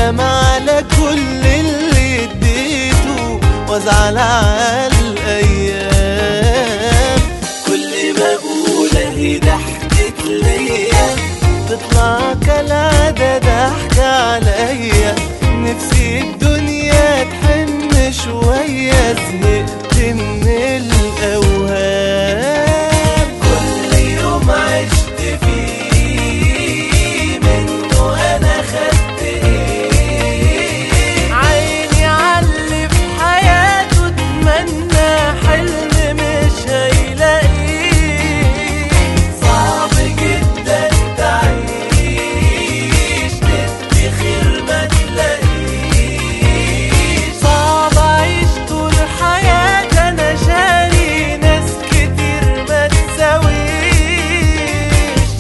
اندم على كل اللي اديته وازعل على الايام كل ما اقول اهي ضحكت ليا تطلع كالعادة ضحك عليا نفسي الدنيا تحن شوية زهقت من الأوهام كل يوم عشت فيه منه أنا خدت إيه عيني عاللي في حياته اتمنى حلم مش هيلاقيه صعب جدا تعيش تدي خير ما تلاقيش صعب اعيش طول حياتي انا شاري ناس كتير ما تساويش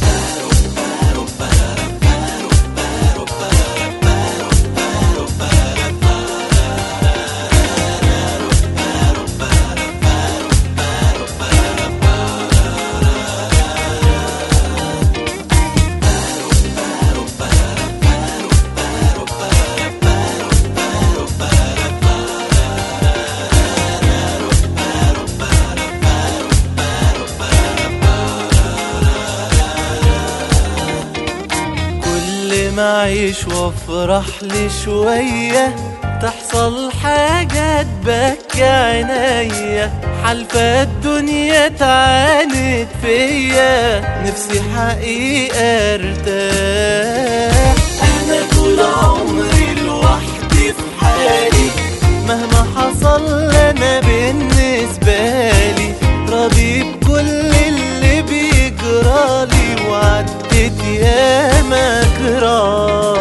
كل ما اعيش وافرح لي شوية تحصل حاجة تبكي عينيا حلفة الدنيا تعاند فيا نفسي حقيقة ارتاح انا طول عمري لوحدي في حالي مهما حصل انا بالنسبة لي راضي بكل اللي بيجرالي وعدت ياما كرام